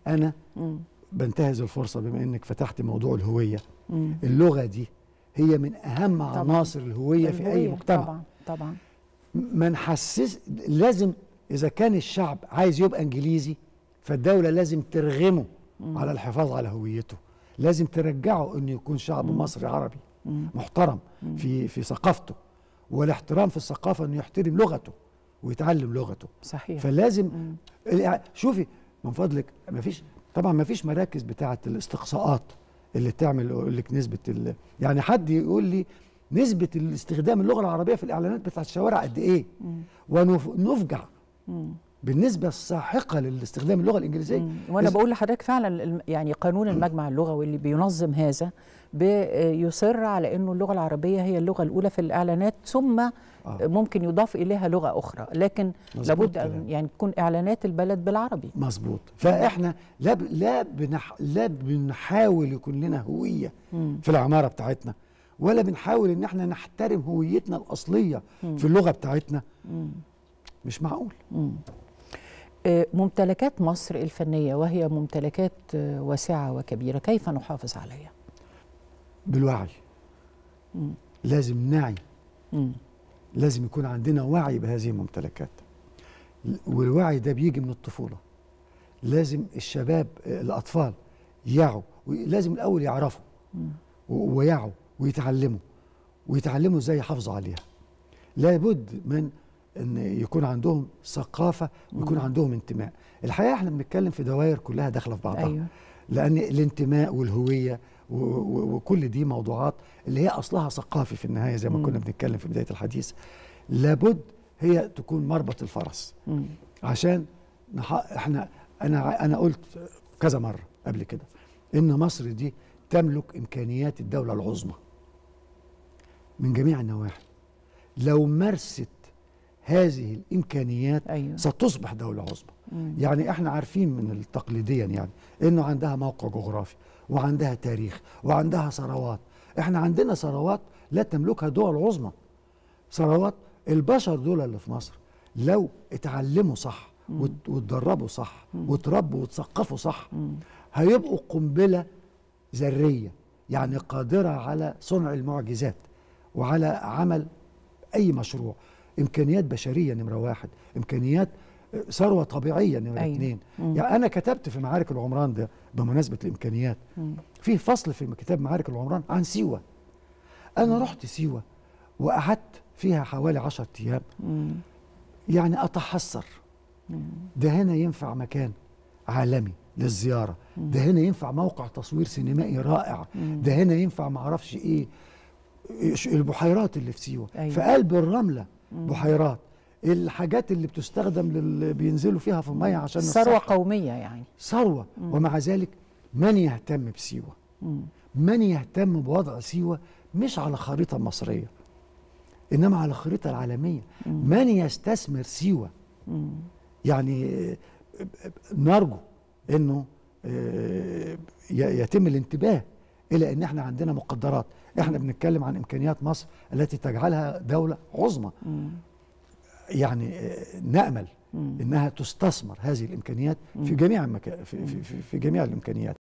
انا مم. بنتهز الفرصه بما انك فتحت موضوع الهويه مم. اللغه دي هي من اهم عناصر الهويه في اي الهوية مجتمع طبعا طبعا ما نحسس لازم اذا كان الشعب عايز يبقى انجليزي فالدوله لازم ترغمه على الحفاظ على هويته لازم ترجعه انه يكون شعب مصري عربي محترم في في ثقافته والاحترام في الثقافه انه يحترم لغته ويتعلم لغته صحيح فلازم الإع- شوفي من فضلك ما فيش طبعا ما فيش مراكز بتاعه الاستقصاءات اللي تعمل يقول لك نسبه ال... يعني حد يقول لي نسبه الاستخدام اللغه العربيه في الاعلانات بتاعه الشوارع قد ايه ونفجع بالنسبه الساحقه لاستخدام اللغه الانجليزيه مم. وانا إذا- بقول لحضرتك فعلا الم- يعني قانون المجمع اللغوي اللي بينظم هذا بيصر على انه اللغه العربيه هي اللغه الاولى في الاعلانات ثم آه. ممكن يضاف اليها لغه اخرى لكن مظبوط لابد كلام. ان يعني تكون اعلانات البلد بالعربي مظبوط فاحنا لا ب... لا بنح... لا بنحاول يكون لنا هويه في العماره بتاعتنا ولا بنحاول ان احنا نحترم هويتنا الاصليه في اللغه بتاعتنا مش معقول آه، ممتلكات مصر الفنيه وهي ممتلكات آه، واسعه وكبيره كيف نحافظ عليها بالوعي لازم نعي مم. لازم يكون عندنا وعي بهذه الممتلكات والوعي ده بيجي من الطفولة لازم الشباب الأطفال يعوا لازم الأول يعرفوا و- ويعوا ويتعلموا ويتعلموا ازاي يحافظوا عليها لابد من ان يكون عندهم ثقافة ويكون عندهم انتماء الحقيقة احنا بنتكلم في دوائر كلها داخلة في بعضها أيوة. لأن الانتماء والهوية و- و- وكل دي موضوعات اللي هي أصلها ثقافي في النهاية زي ما كنا بنتكلم في بداية الحديث لابد هي تكون مربط الفرس مم. عشان نح... احنا انا ع- انا قلت كذا مره قبل كده ان مصر دي تملك امكانيات الدوله العظمى من جميع النواحي لو مارست هذه الامكانيات أيوة. ستصبح دوله عظمى يعني احنا عارفين من التقليديا يعني انه عندها موقع جغرافي وعندها تاريخ وعندها ثروات احنا عندنا ثروات لا تملكها دول عظمى ثروات البشر دول اللي في مصر لو اتعلموا صح وت- واتدربوا صح وتربوا وتثقفوا صح هيبقوا قنبله ذريه يعني قادره على صنع المعجزات وعلى عمل اي مشروع امكانيات بشريه نمره واحد امكانيات آه، ثروه طبيعيه نمره أيوة. اثنين يعني انا كتبت في معارك العمران ده بمناسبه الامكانيات في فصل في كتاب معارك العمران عن سيوه انا رحت سيوه وقعدت فيها حوالي عشرة ايام يعني اتحسر ده هنا ينفع مكان عالمي للزياره ده هنا ينفع موقع تصوير سينمائي رائع ده هنا ينفع معرفش ايه إيش- البحيرات اللي في سيوه أيوة. في قلب الرمله بحيرات الحاجات اللي بتستخدم للي بينزلوا فيها في الميه عشان ثروه الصحة. قوميه يعني ثروه ومع ذلك من يهتم بسيوه من يهتم بوضع سيوه مش على خريطه مصريه انما على الخريطه العالميه من يستثمر سيوه يعني آه، نرجو انه آه، ي- يتم الانتباه الى ان احنا عندنا مقدرات احنا بنتكلم عن امكانيات مصر التي تجعلها دوله عظمى يعني آه، نامل انها تستثمر هذه الامكانيات في جميع المكا... في, في, في, في جميع الامكانيات